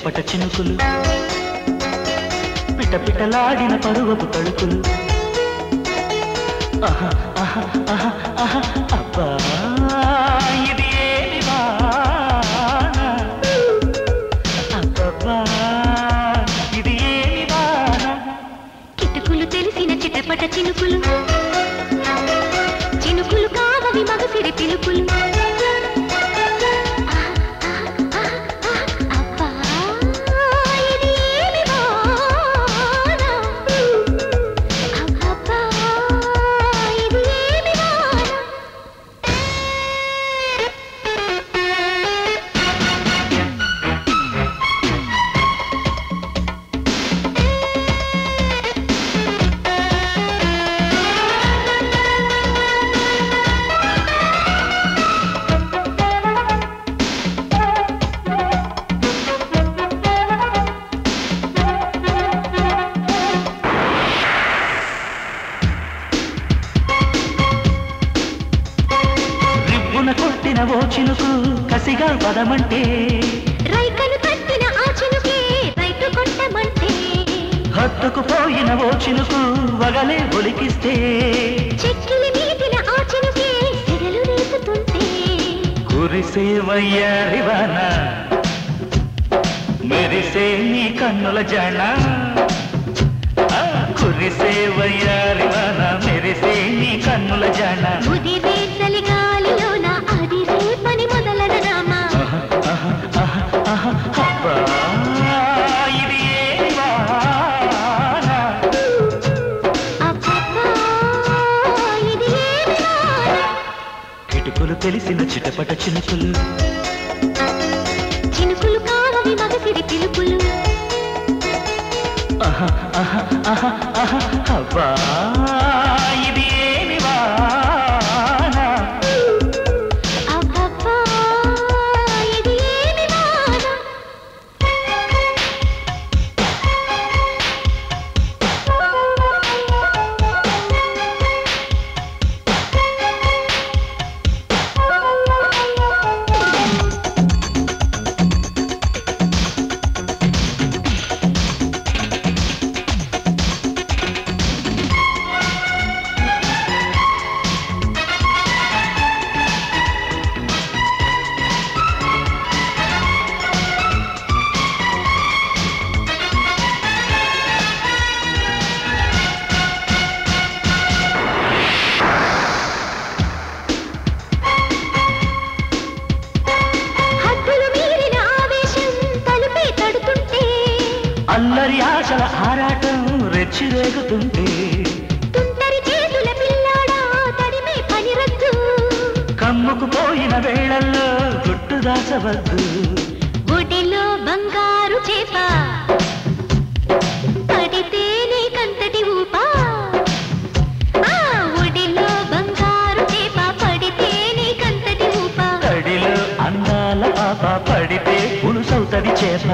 చిటపట చినుకులు పిట పిటలాడిన పరువపు తడుకులు ఆహా, ఆహా, ఆహా, ఆహా, అబ్బా ఇది ఏమి వాన అబ్బబ్బా ఇది ఏమి వాన కిటుకులు తెలిసిన చిటపట చినుకులు చినుకులు కావవి మగసిరి పిలుపులు అబ్బా, ఇది ఏమి వాన? అబ్బబ్బా, ఇది ఏమి వాన? రిబ్బున కొట్టిన ఓ చినుకు కసిగా పదమంటే రైకలు కట్టిన ఆ చినుకే రైతు కొట్టమంటే హత్తుకు పోయిన ఓ చినుకు వగలే ఒలికిస్తే చెక్కిలి మీదిన ఆ చినుకే సెగలు రేపుతుంటే కురిసే వయ్యారివాన మెరిసే నీ కన్నుల జన ఆ, కురిసే వయ్యారివాన మెరిసే నీ కన్నుల జన ముదిరే చలిగాలిలోన అది రేపని మొదలన రామా ఆహా, ఆహా, ఆహా, ఆహా, అబ్బా, ఇది ఏమి వాన? అబ్బబ్బా, ఇది ఏమి వాన? కిటుకులు తెలిసిన చిటపట చినుకులు చినుకులు కావవి మగసిరి పిలుపులు ఆహా, ఆహా, ఆహా, ఆహా, అబ్బా, ఇది ఏమి వాన? అబ్బబ్బా, ఇది ఏమి వాన? హద్దులు మీరిన ఆవేశం తలుపే తడుతుంటే అల్లరి ఆశల ఆరాటం రెచ్చిరేగుతుంటే తుంటరి చేతుల పిల్లాడా తడిమే పని రద్దు కమ్ముకు పోయిన వేళల్లో గుట్టు దాచవద్దు ఒడిలో బంగారు చేప పడితే నీకంతటి ఊపా ఆ, ఒడిలో బంగారు చేప పడితే నీకంతటి ఊపా కడిలో అందాల పాప పడితే పులుసవుతది చేప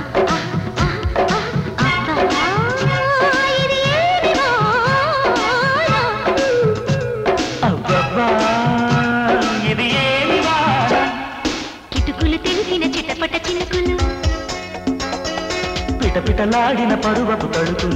అబ్బా, ఇది ఏమి వాన? అబ్బబ్బా ఇది ఏమి వాన? కిటుకులు తెలిసిన చిటపట చినుకులు పిటపిటలాడిన పరువపు తడుకులు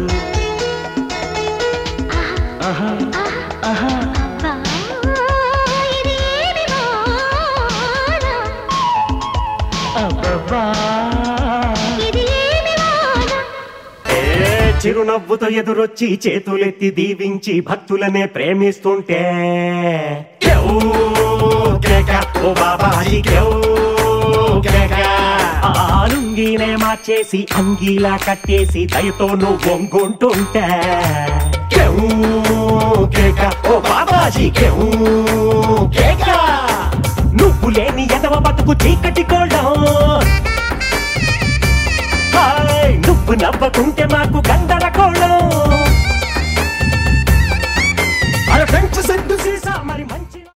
ఆహా ఆహా అబ్బా, ఇది ఏమి వాన? అబ్బబ్బా ఇది ఏమి వాన? ఏ చిరునవ్వుతో ఎదురొచ్చి చేతులెత్తి దీవించి భక్తులనే ప్రేమిస్తుంటే క్యూ కేక, ఓ బాబాజీ క్యూ కేక. ఆ లుంగీనే మార్చేసి అంగీలా కట్టేసి దయతో నువ్వు వంగుంటుంటే క్యూ కేక, ఓ బాబాజీ క్యూ కేక. నువ్వు లేని ఎదవ బతుకు చీకటి